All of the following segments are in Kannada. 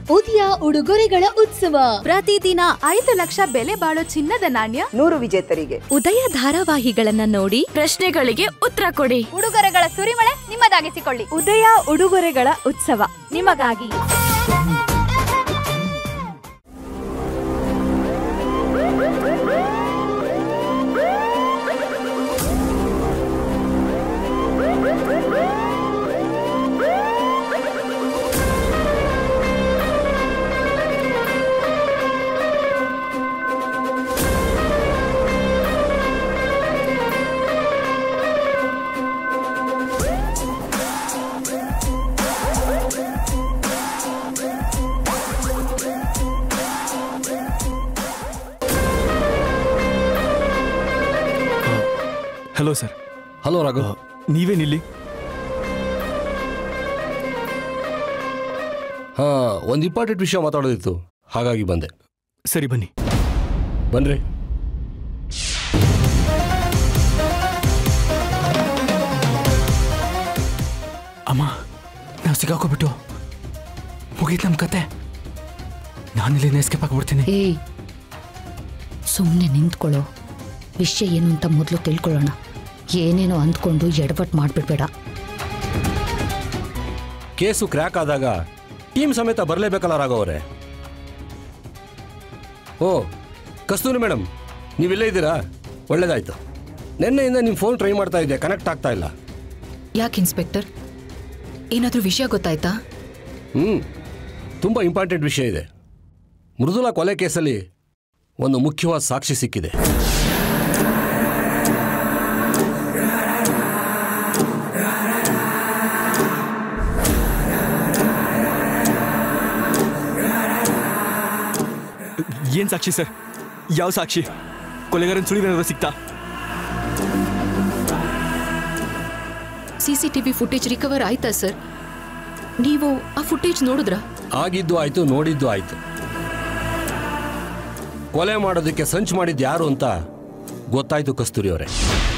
ಉದಯ ಉಡುಗೊರೆಗಳ ಉತ್ಸವ ಪ್ರತಿದಿನ ಐದು ಲಕ್ಷ ಬೆಲೆ ಬಾಳೋ ಚಿನ್ನದ ನಾಣ್ಯ ನೂರು ವಿಜೇತರಿಗೆ ಉದಯ ಧಾರಾವಾಹಿಗಳನ್ನ ನೋಡಿ ಪ್ರಶ್ನೆಗಳಿಗೆ ಉತ್ತರ ಕೊಡಿ ಉಡುಗೊರೆಗಳ ಸುರಿಮಳೆ ನಿಮ್ಮದಾಗಿಸಿಕೊಳ್ಳಿ ಉದಯ ಉಡುಗೊರೆಗಳ ಉತ್ಸವ ನಿಮಗಾಗಿ ಹಲೋ ಸರ್ ಹಲೋ ರಾಘವ್ ನೀವೇನಿಲ್ಲಿ ಹಾ ಒಂದು ಇಂಪಾರ್ಟೆಂಟ್ ವಿಷಯ ಮಾತಾಡೋದಿತ್ತು ಹಾಗಾಗಿ ಬಂದೆ ಸರಿ ಬನ್ನಿ ಬನ್ರಿ ಅಮ್ಮ ನಾವು ಸಿಗಾಕೋಬಿಟ್ಟು ಮುಗೀತು ನಮ್ಮ ಕತೆ ನಾನಿಲ್ಲಿ ಎಸ್ಕೇಪ್ ಆಗ್ಬಿಡ್ತೀನಿ ಏಯ್ ಸುಮ್ಮನೆ ನಿಂತ್ಕೊಳ್ಳೋ ವಿಷಯ ಏನು ಅಂತ ಮೊದಲು ತಿಳ್ಕೊಳ್ಳೋಣ ಏನೇನೋ ಅಂದ್ಕೊಂಡು ಎಡವಟ್ ಮಾಡಿಬಿಡ್ಬೇಡ ಕೇಸು ಕ್ರ್ಯಾಕ್ ಆದಾಗ ಟೀಮ್ ಸಮೇತ ಬರಲೇಬೇಕಲ್ಲ ರಾಘವ್ ಅವರೇ ಓ ಕಸ್ತೂರಿ ಮೇಡಮ್ ನೀವಿಲ್ಲೇ ಇದ್ದೀರಾ ಒಳ್ಳೇದಾಯ್ತು ನಿನ್ನೆಯಿಂದ ನಿಮ್ಮ ಫೋನ್ ಟ್ರೈ ಮಾಡ್ತಾ ಇದ್ದೆ ಕನೆಕ್ಟ್ ಆಗ್ತಾ ಇಲ್ಲ ಯಾಕೆ ಇನ್ಸ್ಪೆಕ್ಟರ್ ಏನಾದರೂ ವಿಷಯ ಗೊತ್ತಾಯ್ತಾ ಹ್ಞೂ ತುಂಬ ಇಂಪಾರ್ಟೆಂಟ್ ವಿಷಯ ಇದೆ ಮೃದುಲಾ ಕೊಲೆ ಕೇಸಲ್ಲಿ ಒಂದು ಮುಖ್ಯವಾದ ಸಾಕ್ಷಿ ಸಿಕ್ಕಿದೆ ಏನ್ ಸಾಕ್ಷಿ ಸರ್ ಯಾವ ಸಾಕ್ಷಿ ಕೊಲೆಗಾರನ್ ಸುಳಿವೇನಾದ್ರು ಸಿಕ್ತಾ C C T V footage recover ಆಯ್ತಾ ಸರ್ ನೀವು ಆ ಫುಟೇಜ್ ನೋಡಿದ್ರಾ ಆಗಿದ್ದು ಆಯ್ತು ನೋಡಿದ್ದು ಆಯ್ತು ಕೊಲೆ ಮಾಡೋದಕ್ಕೆ ಸಂಚು ಮಾಡಿದ್ದು ಯಾರು ಅಂತ ಗೊತ್ತಾಯ್ತು ಕಸ್ತೂರಿ ಅವರೇ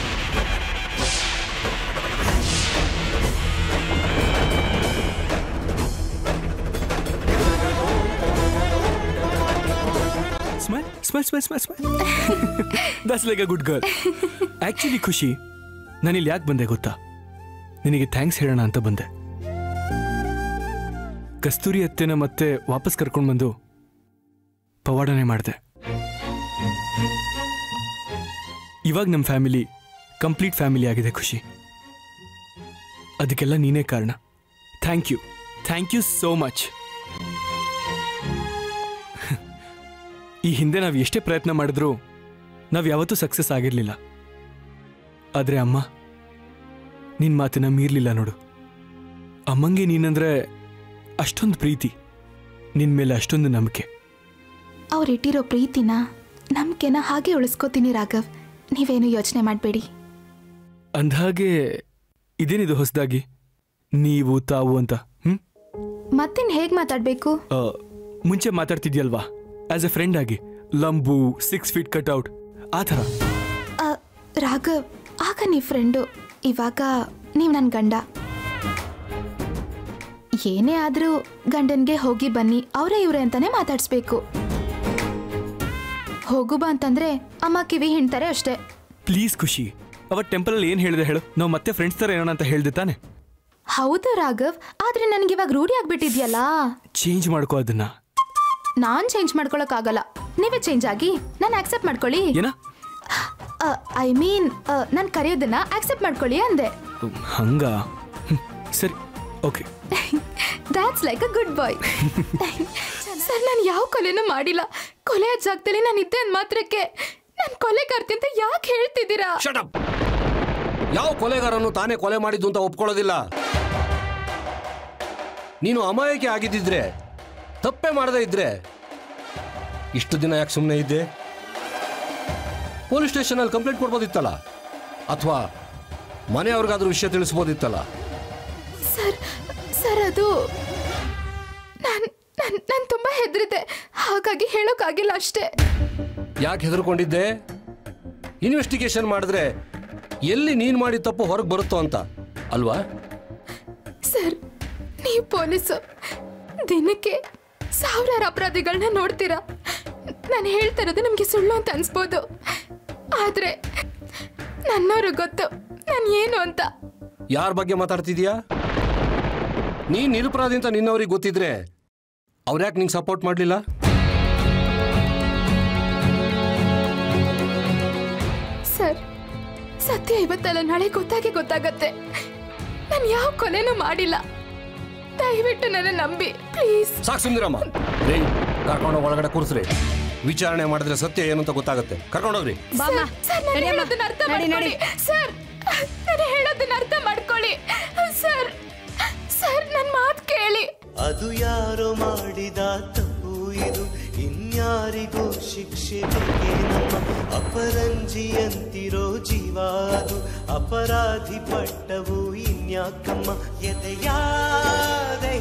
smile smile smile smile smile that's like a good girl actually Khushi ನಾನಿಲ್ಲಿ ಯಾಕೆ ಬಂದೆ ಗೊತ್ತಾ ನಿನಗೆ ಥ್ಯಾಂಕ್ಸ್ ಹೇಳೋಣ ಅಂತ ಬಂದೆ ಕಸ್ತೂರಿ ಅತ್ತೆನ ಮತ್ತೆ ವಾಪಸ್ ಕರ್ಕೊಂಡು ಬಂದು ಪವಾಡನೆ ಮಾಡಿದೆ ಇವಾಗ ನಮ್ಮ ಫ್ಯಾಮಿಲಿ ಕಂಪ್ಲೀಟ್ ಫ್ಯಾಮಿಲಿ ಆಗಿದೆ ಖುಷಿ ಅದಕ್ಕೆಲ್ಲ ನೀನೇ ಕಾರಣ thank you thank you so much ಈ ಹಿಂದೆ ನಾವು ಎಷ್ಟೇ ಪ್ರಯತ್ನ ಮಾಡಿದ್ರೂ ನಾವು ಯಾವತ್ತೂ ಸಕ್ಸಸ್ ಆಗಿರಲಿಲ್ಲ ಆದರೆ ಅಮ್ಮ ನಿನ್ನ ಮಾತನ್ನ ಮೀರ್ಲಿಲ್ಲ ನೋಡು ಅಮ್ಮಂಗೆ ನೀನಂದ್ರೆ ಅಷ್ಟೊಂದು ಪ್ರೀತಿ ನಿನ್ನ ಮೇಲೆ ಅಷ್ಟೊಂದು ನಂಬಿಕೆ ಅವ್ರಿಟ್ಟಿರೋ ಪ್ರೀತಿನ ನಂಬಿಕೆನ ಹಾಗೆ ಉಳಿಸ್ಕೋತೀನಿ ರಾಘವ್ ನೀವೇನು ಯೋಚನೆ ಮಾಡಬೇಡಿ ಅಂದಹಾಗೆ ಇದೇನಿದು ಹೊಸದಾಗಿ ನೀವು ತಾವು ಅಂತ ಹ್ಮ್ ಮತ್ತಿನ್ ಹೇಗೆ ಮಾತಾಡಬೇಕು ಆ, ಮುಂಚೆ ಮಾತಾಡ್ತಿದ್ಯಲ್ವಾ ಆಸ್ ಎ ಫ್ರೆಂಡ್ ಆಗಿ ಲಂಬು ಸಿಕ್ಸ್ ಫೀಟ್ ಕಟ್ ಔಟ್ ಆ ಥರ ರಾಘವ್ ಆಗ ನೀ ಫ್ರೆಂಡು ಇವಾಗ ನೀವು ನನ್ನ ಗಂಡ ಏನೇ ಆದರೂ ಗಂಡನ್ಗೆ ಹೋಗಿ ಬನ್ನಿ ಅವರೇ ಇವರೇ ಅಂತಾನೆ ಮಾತಾಡಿಸ್ಬೇಕು ಹೋಗು ಬಾ ಅಂತಂದ್ರೆ ಅಮ್ಮ ಕಿವಿ ಹಿಂಡ್ತಾರೆ ಅಷ್ಟೇ ಪ್ಲೀಸ್ ಖುಷಿ ಅವತ್ತು ಟೆಂಪಲಲ್ಲಿ ಏನು ಹೇಳಿದೆ ಹೇಳು ನಾವು ಮತ್ತೆ ಫ್ರೆಂಡ್ಸ್ ಥರ ಏನೋ ಅಂತ ಹೇಳ್ದೆ ತಾನೆ ಹೌದು ರಾಘವ್ ಆದ್ರೆ ನನಗೆ ಇವಾಗ ರೂಢಿ ಆಗ್ಬಿಟ್ಟಿದ್ಯಲ್ಲ ಚೇಂಜ್ ಮಾಡ್ಕೋ ಅದನ್ನ ನಾನ್ ಚೇಂಜ್ ಮಾಡ್ಕೊಳಕ್ಕಾಗಲ್ಲ ನೀವೇ ಚೇಂಜ್ ಆಗಿ ನಾನು ಆಕ್ಸೆಪ್ಟ್ ಮಾಡ್ಕೊಳ್ಳಿ ಏನ ಐ ಮೀನ್ ನಾನು ಕರೆಯೋದನ್ನ ಆಕ್ಸೆಪ್ಟ್ ಮಾಡ್ಕೊಳ್ಳಿ ಅಂದೆ ಹಂಗ ಹ್ಮ್, ಸರಿ okay that's like a good boy sir ನಾನು ಯಾವ ಕೊಲೆನೂ ಮಾಡಿಲ್ಲ ಕೊಲೆ ಜಾಗದಲ್ಲಿ ನಾನು ಇದ್ದೆ ಅಂದ್ ಮಾತ್ರಕ್ಕೆ ನಾನು ಕೊಲೆಗಾರ್ತಿ ಅಂತ ಯಾಕೆ ಹೇಳ್ತಿದ್ದೀರಾ ಶಟಪ್ ಯಾವ ಕೊಲೆಗಾರನು ತಾನೇ ಕೊಲೆ ಮಾಡಿದ್ದು ಅಂತ ಒಪ್ಕೊಳ್ಳೋದಿಲ್ಲ ನೀನು ಅಮಾಯಕಿ ಆಗಿದ್ದಿದ್ರೆ ತಪ್ಪೇ ಮಾಡದೇ ಇದ್ರೆ ಇಷ್ಟು ದಿನ ಯಾಕೆ ಸುಮ್ಮನೆ ಇದ್ದೆ ಪೊಲೀಸ್ ಸ್ಟೇಷನಲ್ಲಿ ಕಂಪ್ಲೇಂಟ್ ಕೊಡ್ಬೋದಿತ್ತಲ್ಲ ಅಥವಾ ಮನೆಯವ್ರಿಗಾದ್ರೂ ವಿಷಯ ತಿಳಿಸ್ಬೋದಿತ್ತಲ್ಲ ಸರ್ ಸರ್ ಅದು ನಾನು ನಾನು ನಾನು ತುಂಬ ಹೆದರಿದೆ ಹಾಗಾಗಿ ಹೇಳೋಕ್ಕಾಗಿಲ್ಲ ಅಷ್ಟೇ ಯಾಕೆ ಹೆದರ್ಕೊಂಡಿದ್ದೆ ಇನ್ವೆಸ್ಟಿಗೇಷನ್ ಮಾಡಿದ್ರೆ ಎಲ್ಲಿ ನೀನು ಮಾಡಿದ ತಪ್ಪು ಹೊರಗೆ ಬರುತ್ತೋ ಅಂತ ಅಲ್ವಾ ಸರ್ ನೀವು ಪೊಲೀಸು ದಿನಕ್ಕೆ ಸಾವಿರಾರು ಅಪರಾಧಿಗಳನ್ನ ನೋಡ್ತೀರಾ ನಾನು ಹೇಳ್ತಾ ಇರೋದು ನಿಮಗೆ ಸುಳ್ಳು ಅಂತ ಅನ್ಸ್ಬೋದು ಆದ್ರೆ ನನ್ನವ್ರಿಗೆ ಗೊತ್ತು ನಾನು ಏನು ಅಂತ ಯಾರ ಬಗ್ಗೆ ಮಾತಾಡ್ತಿದ್ಯಾ ನೀನ್ ನಿರಪರಾಧಿ ಅಂತ ನಿನ್ನವ್ರಿಗೆ ಗೊತ್ತಿದ್ರೆ ಅವ್ರ್ಯಾಕೆ ನಿಂಗೆ ಸಪೋರ್ಟ್ ಮಾಡಲಿಲ್ಲ ಸರ್ ಸತ್ಯ ಇವತ್ತಲ್ಲ ನಾಳೆ ಗೊತ್ತಾಗೆ ಗೊತ್ತಾಗತ್ತೆ ನಾನು ಯಾವ ಕೊಲೆನೂ ಮಾಡಿಲ್ಲ ದಯವಿಟ್ಟು ನನ್ನ ನಂಬಿ ಪ್ಲೀಸ್ ಸಾಕು ಸುಂದಿರಮ್ಮ ರೀ ಕರ್ಕೊಂಡು ಒಳಗಡೆ ಕೂರಿಸ್ರಿ ವಿಚಾರಣೆ ಮಾಡಿದ್ರೆ ಸತ್ಯ ಏನು ಅಂತ ಗೊತ್ತಾಗುತ್ತೆ ಕರ್ಕೊಂಡೋಗ್ರಿ ಸರ್ ನಾನು ಹೇಳೋದನ್ನ ಅರ್ಥ ಮಾಡ್ಕೊಳ್ಳಿ ಸರ್ ನಾನು ಹೇಳೋದನ್ನ ಅರ್ಥ ಮಾಡ್ಕೊಳ್ಳಿ ಸರ್ ಸರ್ ನನ್ನ ಮಾತು ಕೇಳಿ ಅದು ಯಾರೋ ಮಾಡಿದ ತಪ್ಪು ಇದು ಇನ್ಯಾರಿಗೂ ಶಿಕ್ಷೆ ಬೇಕೇ ನಮ್ಮ ಅಪರಂಜಿಯಂತಿರೋ ಜೀವ ಅದು ಅಪರಾಧಿ ಪಟ್ಟವು ಇನ್ಯಾಕಮ್ಮ ಎದೆಯಾದ